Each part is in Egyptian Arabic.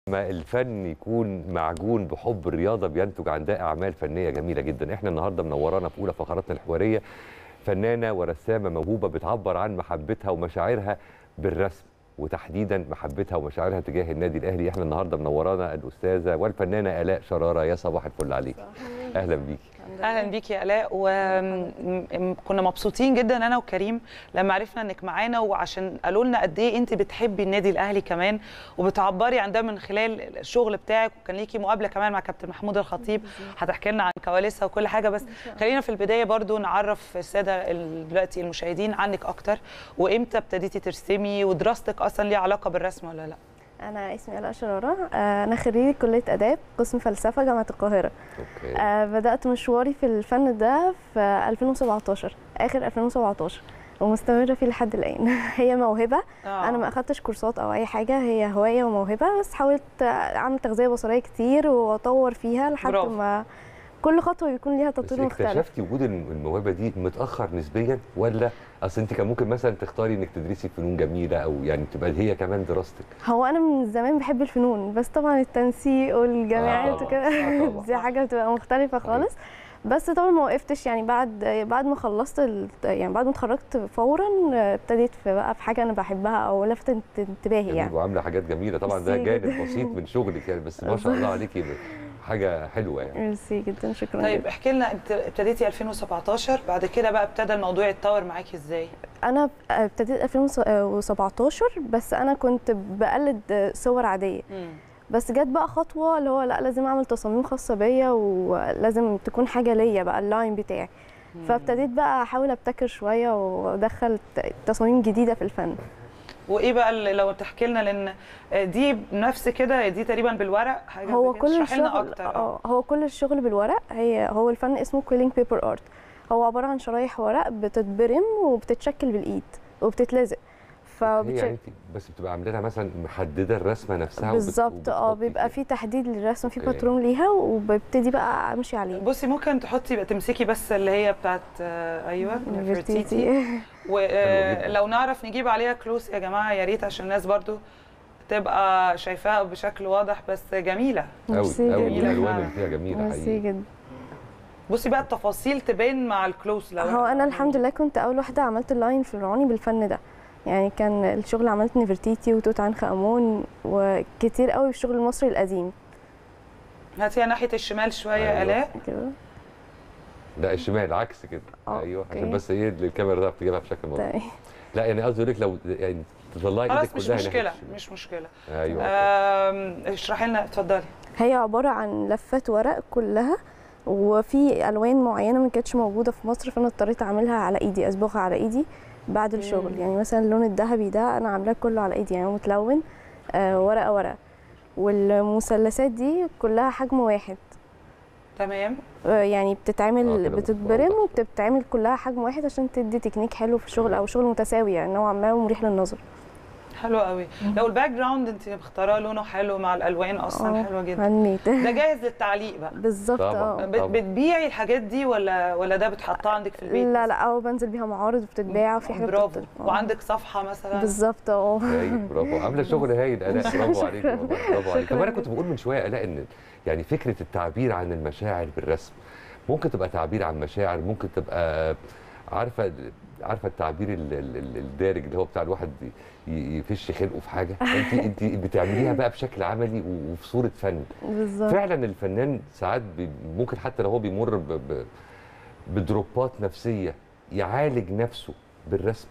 ما الفن يكون معجون بحب الرياضه بينتج عن ده اعمال فنيه جميله جدا احنا النهارده منورانا في اولى فقراتنا الحواريه فنانه ورسامه موهوبه بتعبر عن محبتها ومشاعرها بالرسم وتحديدا محبتها ومشاعرها تجاه النادي الاهلي احنا النهارده منورانا الاستاذه والفنانه الاء شراره يا صباح الفل عليك اهلا بيكي اهلا بيكي يا الاء وكنا مبسوطين جدا انا وكريم لما عرفنا انك معانا وعشان قالوا لنا قد ايه انت بتحبي النادي الاهلي كمان وبتعبري عن ده من خلال الشغل بتاعك وكان ليكي مقابله كمان مع كابتن محمود الخطيب هتحكي لنا عن كواليسها وكل حاجه بس خلينا في البدايه برضو نعرف الساده دلوقتي المشاهدين عنك اكتر وامتى ابتديتي ترسمي ودراستك اصلا ليها علاقه بالرسم ولا لا انا اسمي الاء شراره انا خريجه كليه اداب قسم فلسفه جامعه القاهره اوكي أه بدات مشواري في الفن ده في 2017 اخر 2017 ومستمره فيه لحد الان هي موهبه آه. انا ما اخدتش كورسات او اي حاجه هي هوايه وموهبه بس حاولت اعمل تغذيه بصريه كتير واطور فيها لحد برافو. ما كل خطوه بيكون ليها بس تطوير مختلف اكتشفتي وجود الموهبه دي متاخر نسبيا ولا اصل انت كان ممكن مثلا تختاري انك تدرسي فنون جميله او يعني تبقى هي كمان دراستك هو انا من زمان بحب الفنون بس طبعا التنسيق والجامعات طبعاً. وكده آه طبعاً. دي حاجه بتبقى مختلفه خالص بس طبعا ما وقفتش يعني بعد بعد ما خلصت ال- يعني بعد ما اتخرجت فورا ابتديت في بقى في حاجه انا بحبها او لفتت انتباهي يعني يعني وعامله حاجات جميله طبعا ده ميرسي جانب جداً. بسيط من شغلك يعني بس ما شاء الله عليكي حاجه حلوه يعني ميرسي جدا شكرا طيب جداً. احكي لنا انت ابتديتي 2017 بعد كده بقى ابتدى الموضوع يتطور معاكي ازاي انا ابتديت 2017 بس انا كنت بقلد صور عاديه بس جت بقى خطوه اللي هو لا لازم اعمل تصاميم خاصه بيا ولازم تكون حاجه ليا بقى اللاين بتاعي فابتديت بقى احاول ابتكر شويه وادخل ت- تصاميم جديده في الفن وايه بقى اللي لو تحكي لنا لان دي نفس كده دي تقريبا بالورق حاجه هو زي كده. كل اشرحي لنا الشغل اكتر اه هو كل الشغل بالورق هي هو الفن اسمه كويلينج بيبر ارت هو عباره عن شرايح ورق بتتبرم وبتتشكل بالايد وبتتلزق هي فبتش... يعني انت بس بتبقى عامله لها مثلا محدده الرسمه نفسها وبت- بالظبط اه وبتحطي بيبقى فيها. في تحديد للرسم في أوكي. باترون ليها وببتدي بقى امشي عليه بصي ممكن تحطي بقى تمسكي بس اللي هي بتاعت آه، ايوه نفرتيتي نفرتيتي حلو جداً. ولو نعرف نجيب عليها كلوس يا جماعه يا ريت عشان الناس برضو تبقى شايفاها بشكل واضح بس جميله قوي ميرسي قوي جداً. الالوان اللي فيها جميله ميرسي حقيقي جدا بصي بقى التفاصيل تبان مع الكلوس لو هو انا الحمد لله كنت اول واحده عملت اللاين فرعوني بالفن ده يعني كان الشغل عملت نفرتيتي وتوت عنخ امون وكتير قوي في الشغل المصري القديم هاتيها ناحيه الشمال شويه أيوة. يا الاء كده لا الشمال عكس كده آه، ايوه عشان أوكي. بس ايه الكاميرا تعرف تجيبها بشكل مظبوط طيب. لا يعني قصدي اقول لك لو يعني تطلعي خلاص ايدك مش كلها ناحية مشكله الشمال. مش مشكله ايوه آم، اشرحي لنا اتفضلي هي عباره عن لفات ورق كلها وفي الوان معينه ما كانتش موجوده في مصر فانا اضطريت اعملها على ايدي اصبغها على ايدي بعد الشغل مم. يعني مثلا اللون الذهبي ده انا عاملاه كله على ايدي يعني هو متلون آه ورقه ورقه والمثلثات دي كلها حجم واحد تمام آه، يعني آه، بتتعمل كده بتتبرم واضح. وبتتعمل كلها حجم واحد عشان تدي تكنيك حلو في الشغل او شغل متساوي يعني نوعا ما ومريح للنظر حلو قوي لو الباك جراوند انت مختاره لونه حلو مع الالوان اصلا آه، حلوه جدا هاند ميد ده جاهز للتعليق بقى بالظبط طبعاً. اه بت- بتبيعي الحاجات دي ولا ولا ده بتحطها عندك في البيت لا لا او بنزل بيها معارض وبتتباع وفي حاجات برافو بتت- آه. وعندك صفحه مثلا بالظبط اه هايل برافو عامله شغل هايل الاء برافو عليك شكراً. والله برافو عليك طب شكراً انا كنت بقول من شويه الاء ان يعني فكره التعبير عن المشاعر بالرسم ممكن تبقى تعبير عن مشاعر ممكن تبقى عارفه عارفه التعبير ال- ال- ال- الدارج اللي هو بتاع الواحد ي- يفش خلقه في حاجه انت انت بتعمليها بقى بشكل عملي و- وفي صوره فن بالظبط فعلا الفنان ساعات بي- ممكن حتى لو هو بيمر ب- ب- بدروبات نفسيه يعالج نفسه بالرسم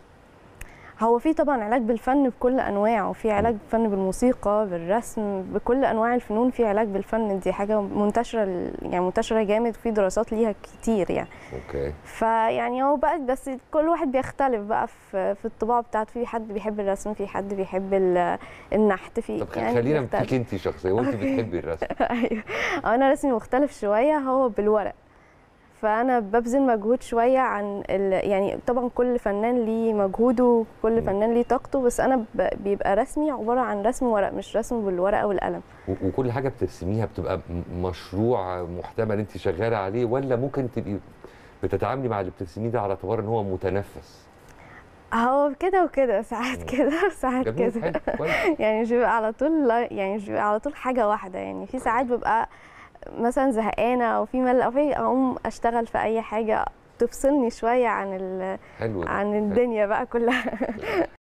هو في طبعا علاج بالفن بكل انواعه في علاج بالفن بالموسيقى بالرسم بكل انواع الفنون في علاج بالفن دي حاجه منتشره ال- يعني منتشره جامد وفي دراسات ليها كتير يعني اوكي فيعني هو بقى بس كل واحد بيختلف بقى في في الطباع بتاعته في حد بيحب الرسم في حد بيحب ال- النحت في طب خ- يعني خلينا بيختلف. فيك انت شخصيا وانت بتحبي الرسم ايوه انا رسمي مختلف شويه هو بالورق فانا ببذل مجهود شويه عن ال... يعني طبعا كل فنان ليه مجهوده وكل مم. فنان ليه طاقته بس انا ب... بيبقى رسمي عباره عن رسم ورق مش رسم بالورقه والقلم و- وكل حاجه بترسميها بتبقى م- مشروع محتمل انت شغاله عليه ولا ممكن تبقي بتتعاملي مع اللي بترسميه ده على اعتبار ان هو متنفس هو كده وكده ساعات كده وساعات جميل كده حلو كويس يعني مش بيبقى على طول لا- يعني مش بيبقى على طول حاجة واحدة يعني في ساعات ببقى مثلا زهقانة أو في ملل أو في أقوم أشتغل في أي حاجة تفصلني شوية عن ال... حلو ده. عن الدنيا بقى كلها